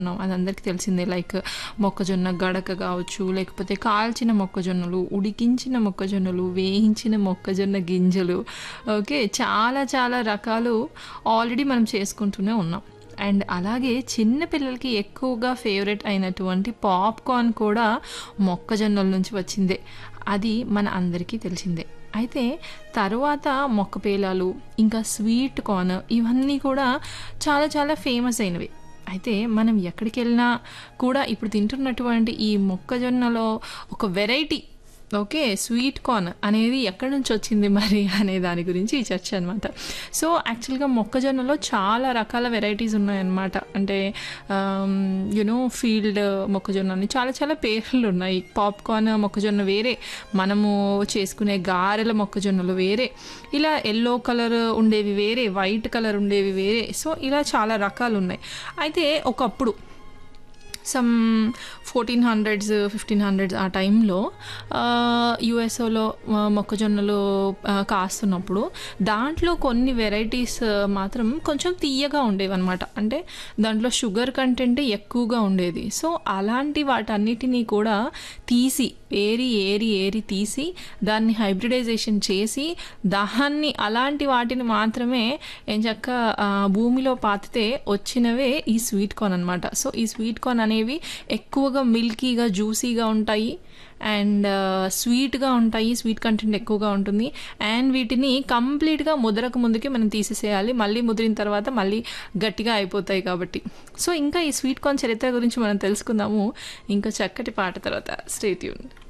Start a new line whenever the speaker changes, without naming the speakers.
ఉన్నాం. అది అందరికీ తెలిసిందే. లైక్ మొక్కజొన్న గడక గావచ్చు, లేకపోతే కాల్చిన మొక్కజొన్నలు, ఉడికించిన మొక్కజొన్నలు, వేయించిన మొక్కజొన్న గింజలు. ఓకే. చాలా చాలా రకాలు ఆల్రెడీ మనం చేసుకుంటూనే ఉన్నాం. అండ్ అలాగే చిన్న పిల్లలకి ఎక్కువగా ఫేవరెట్ అయినటువంటి పాప్‌కార్న్ కూడా మొక్కజొన్నల నుంచి వచ్చిందే. అది మన అందరికీ తెలిసిందే. అయితే తరువాత మొక్క పేలాలు, ఇంకా స్వీట్ కార్న్ ఇవన్నీ కూడా చాలా చాలా ఫేమస్ అయినవి. అయితే మనం ఎక్కడికెళ్ళినా కూడా ఇప్పుడు తింటున్నటువంటి ఈ మొక్కజొన్నలో ఒక వెరైటీ ఓకే. స్వీట్ కార్న్ అనేది ఎక్కడి నుంచి వచ్చింది మరి అనే దాని గురించి ఈ చర్చ అనమాట. సో, యాక్చువల్‌గా మొక్కజొన్నలో చాలా రకాల వెరైటీస్ ఉన్నాయన్నమాట. అంటే ఆహ్, యూ నో ఫీల్డ్ మొక్కజొన్న అని చాలా చాలా పేర్లున్నాయి. పాప్‌కార్న్ మొక్కజొన్న వేరే, మనము చేసుకునే గారెల మొక్కజొన్నలు వేరే, ఇలా యెల్లో కలర్ ఉండేవి వేరే, వైట్ కలర్ ఉండేవి వేరే. సో, ఇలా చాలా రకాలున్నాయి. అయితే ఒకప్పుడు సమ్ 1400స్, 1500స్ ఆ టైంలో ఆహ్, యూఎస్‌ఓలో ఆహ్, మొక్కజొన్నలు ఆహ్, కాస్తున్నప్పుడు దాంట్లో కొన్ని వెరైటీస్ మాత్రం కొంచెం తియ్యగా ఉండేవన్నమాట. అంటే దాంట్లో షుగర్ కంటెంట్ ఎక్కువగా ఉండేది. సో, అలాంటి వాటన్నిటిని కూడా తీసి ఏరి, ఏరి, ఏరి తీసి దాన్ని హైబ్రిడైజేషన్ చేసి దాన్ని అలాంటి వాటిని మాత్రమే ఎంచక్కా ఆహ్, భూమిలో పాతితే వచ్చినవే ఈ స్వీట్ కార్న్ అనమాట. సో, ఈ స్వీట్ కార్న్ అనేవి ఎక్కువగా మిల్కీగా, జ్యూసీగా ఉంటాయి. అండ్ స్వీట్‌గా ఉంటాయి. స్వీట్ కంటెంట్ ఎక్కువగా ఉంటుంది. అండ్ వీటిని కంప్లీట్‌గా ముదరక ముందుకే మనం తీసేసేయాలి. మళ్ళీ ముదిరిన తర్వాత మళ్ళీ గట్టిగా అయిపోతాయి కాబట్టి. సో, ఇంకా ఈ స్వీట్ కార్న్ చరిత్ర గురించి మనం తెలుసుకుందాము. ఇంకో చక్కటి పాట తర్వాత. Stay tuned.